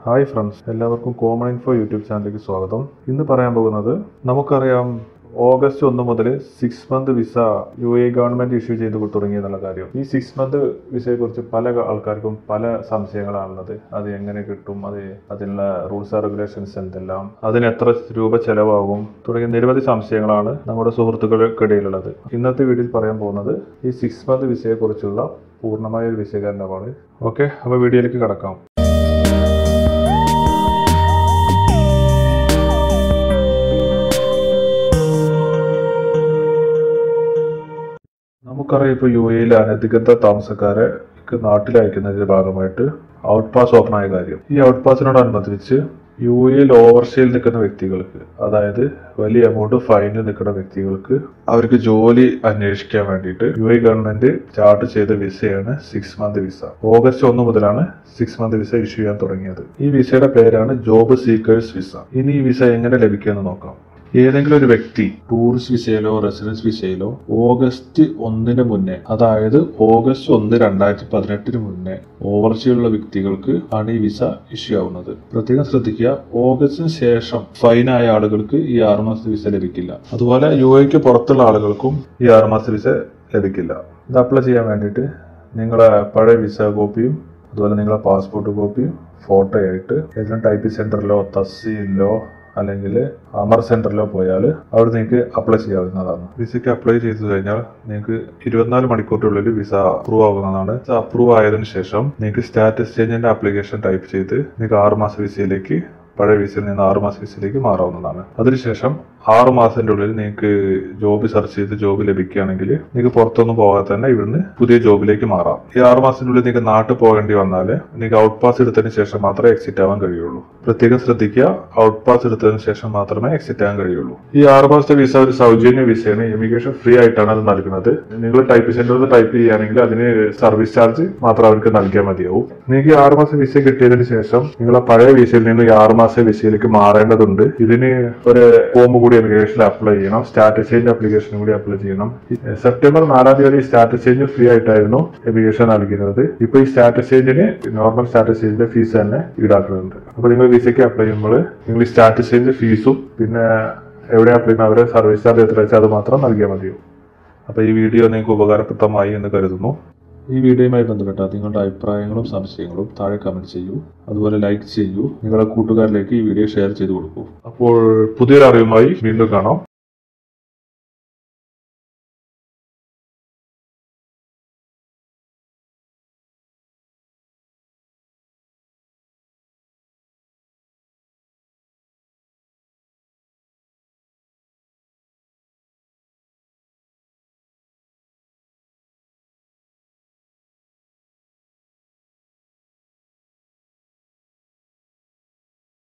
hi friends എല്ലാവർക്കും common info YouTube ചാനലിലേക്ക് സ്വാഗതം ഇന്ന് പറയാൻ പോകുന്നത് നമുക്കറിയാം ഓഗസ്റ്റ് ഒന്ന് മുതൽ six month visa U A government issue ചെയ്ത് തുടങ്ങി എന്നുള്ള കാര്യം ഈ സിക്സ് മന്ത് വിസയെ കുറിച്ച് പല ആൾക്കാർക്കും പല സംശയങ്ങളാണുള്ളത് അത് എങ്ങനെ കിട്ടും അത് അതിനുള്ള റൂൾസ് ആൻഡ് റെഗുലേഷൻസ് എന്തെല്ലാം അതിന് എത്ര രൂപ ചെലവാകും തുടങ്ങിയ നിരവധി സംശയങ്ങളാണ് നമ്മുടെ സുഹൃത്തുക്കൾക്കിടയിലുള്ളത് ഇന്നത്തെ വീഡിയോയിൽ പറയാൻ പോകുന്നത് ഈ സിക്സ് മന്ത് വിസയെ കുറിച്ചുള്ള പൂർണ്ണമായ ഒരു വിശകലനമാണ് ഓക്കെ അപ്പോൾ വീഡിയോയിലേക്ക് കടക്കാം നമുക്കറിയാം ഇപ്പോൾ യു എയിൽ അനധികൃത താമസക്കാരെ നാട്ടിൽ അയക്കുന്നതിന്റെ ഭാഗമായിട്ട് ഔട്ട് പാസ് ഓപ്പൺ ആയ കാര്യം ഈ ഔട്ട് പാസിനോടനുബന്ധിച്ച് യു എയിൽ ഓവർസീയിൽ നിൽക്കുന്ന വ്യക്തികൾക്ക് അതായത് വലിയ എമൗണ്ട് ഫൈനിൽ നിൽക്കുന്ന വ്യക്തികൾക്ക് അവർക്ക് ജോലി അന്വേഷിക്കാൻ വേണ്ടിയിട്ട് യു എ ഗവൺമെന്റ് ചാർട്ട് ചെയ്ത വിസയാണ് സിക്സ് മന്ത് വിസ ഓഗസ്റ്റ് ഒന്ന് മുതലാണ് സിക്സ് മന്ത് വിസ ഇഷ്യൂ ചെയ്യാൻ തുടങ്ങിയത് ഈ വിസയുടെ പേരാണ് ജോബ് സീക്കേഴ്സ് വിസ ഇനി ഈ വിസ എങ്ങനെ ലഭിക്കുമെന്ന് നോക്കാം ഏതെങ്കിലും ഒരു വ്യക്തി ടൂറിസ്റ്റ് വിസയിലോ റെസിഡൻസ് വിസയിലോ ഓഗസ്റ്റ് ഒന്നിന് മുന്നേ അതായത് ഓഗസ്റ്റ് ഒന്ന് രണ്ടായിരത്തി പതിനെട്ടിന് മുന്നേ ഓവർസീയുള്ള വ്യക്തികൾക്ക് ആണ് ഈ വിസ ഇഷ്യൂ ആവുന്നത് പ്രത്യേകം ശ്രദ്ധിക്കുക ഓഗസ്റ്റിന് ശേഷം ഫൈനായ ആളുകൾക്ക് ഈ ആറുമാസത്തെ വിസ ലഭിക്കില്ല അതുപോലെ യു എക്ക് പുറത്തുള്ള ആളുകൾക്കും ഈ ആറുമാസത്തെ വിസ ലഭിക്കില്ല ഇത് അപ്ലൈ ചെയ്യാൻ വേണ്ടിയിട്ട് നിങ്ങളെ പഴയ വിസ കോപ്പിയും അതുപോലെ നിങ്ങളെ പാസ്പോർട്ട് കോപ്പിയും ഫോട്ടോ ആയിട്ട് ഏതെങ്കിലും ടൈപ്പിംഗ് സെന്ററിലോ തഹസീലിലോ അല്ലെങ്കിൽ അമർ സെന്ററിലോ പോയാൽ അവിടെ നിങ്ങൾക്ക് അപ്ലൈ ചെയ്യാവുന്നതാണ് വിസയ്ക്ക് അപ്ലൈ ചെയ്തു കഴിഞ്ഞാൽ നിങ്ങൾക്ക് ഇരുപത്തിനാല് മണിക്കൂറിനുള്ളിൽ വിസ അപ്രൂവ് ആവുന്നതാണ് വിസ അപ്രൂവ് ആയതിനു ശേഷം നിങ്ങൾക്ക് സ്റ്റാറ്റസ് ചേഞ്ചിന്റെ ആപ്ലിക്കേഷൻ ടൈപ്പ് ചെയ്ത് നിങ്ങൾക്ക് ആറ് മാസ വിസയിലേക്ക് പഴയ വിസയിൽ നിന്ന് ആറ് മാസ വിസയിലേക്ക് മാറാവുന്നതാണ് അതിനുശേഷം ആറ് മാസത്തിന്റെ ഉള്ളിൽ നിങ്ങൾക്ക് ജോബ് സെർച്ച് ചെയ്ത് ജോബ് ലഭിക്കുകയാണെങ്കിൽ നിങ്ങൾക്ക് പുറത്തൊന്നും പോകാതെ തന്നെ ഇവിടുന്ന് പുതിയ ജോബിലേക്ക് മാറാം ഈ ആറ് മാസത്തിനുള്ളിൽ നിങ്ങൾക്ക് നാട്ടിൽ പോകേണ്ടി വന്നാൽ നിങ്ങൾക്ക് ഔട്ട് പാസ് എടുത്തതിന് ശേഷം മാത്രമേ എക്സിറ്റ് ആവാൻ കഴിയുള്ളൂ പ്രത്യേകം ശ്രദ്ധിക്കുക ഔട്ട് പാസ് എടുത്തതിന് ശേഷം മാത്രമേ എക്സിറ്റ് ആകാൻ കഴിയുള്ളൂ ഈ ആറ് മാസത്തെ വിസ ഒരു സൗജന്യ വിസയാണ് ഇമിഗ്രേഷൻ ഫ്രീ ആയിട്ടാണ് അത് നൽകുന്നത് നിങ്ങൾ ടൈപ്പ് സെന്ററിൽ ടൈപ്പ് ചെയ്യുകയാണെങ്കിൽ അതിന് സർവീസ് ചാർജ് മാത്രം അവർക്ക് നൽകിയാൽ മതിയാവും നിങ്ങൾക്ക് ഈ ആറ് മാസം വിസ കിട്ടിയതിന് ശേഷം നിങ്ങളെ പഴയ വിസയിൽ നിന്ന് ഈ ആറ് മാസ വിസയിലേക്ക് മാറേണ്ടതുണ്ട് ഇതിന് ഒരു ഫോം കൂടി ഇമിഗ്രേഷനിൽ അപ്ലൈ ചെയ്യണം സ്റ്റാറ്റസ് ചേഞ്ച് ആപ്ലിക്കേഷൻ കൂടി അപ്ലൈ ചെയ്യണം സെപ്റ്റംബർ നാലാം തീയതി സ്റ്റാറ്റസ് ചേഞ്ച് ഫ്രീ ആയിട്ടായിരുന്നു ഇമിഗ്രേഷൻ നൽകുന്നത് ഇപ്പൊ ഈ സ്റ്റാറ്റസ് ചേഞ്ചിന് നോർമൽ സ്റ്റാറ്റസ് ചേഞ്ചിന്റെ ഫീസ് തന്നെ ഈടാക്കുന്നുണ്ട് അപ്പൊ നിങ്ങൾ വിസയ്ക്ക് അപ്ലൈ ചെയ്യുമ്പോൾ നിങ്ങൾ ഈ സ്റ്റാറ്റസ് ചേഞ്ച് ഫീസും പിന്നെ എവിടെ അപ്ലൈ ചെയ്യുന്ന അവരെ സർവീസ് ചാർജ് എത്ര വെച്ചാൽ അത് മാത്രം നൽകിയാൽ മതിയോ അപ്പൊ ഈ വീഡിയോ നിങ്ങൾക്ക് ഉപകാരപ്രദമായി എന്ന് കരുതുന്നു ഈ വീഡിയോയുമായി ബന്ധപ്പെട്ട നിങ്ങളുടെ അഭിപ്രായങ്ങളും സംശയങ്ങളും താഴെ കമന്റ് ചെയ്യൂ അതുപോലെ ലൈക്ക് ചെയ്യൂ നിങ്ങളുടെ കൂട്ടുകാരിലേക്ക് ഈ വീഡിയോ ഷെയർ ചെയ്ത് കൊടുക്കൂ അപ്പോൾ പുതിയൊരു അറിവുമായി വീണ്ടും കാണാം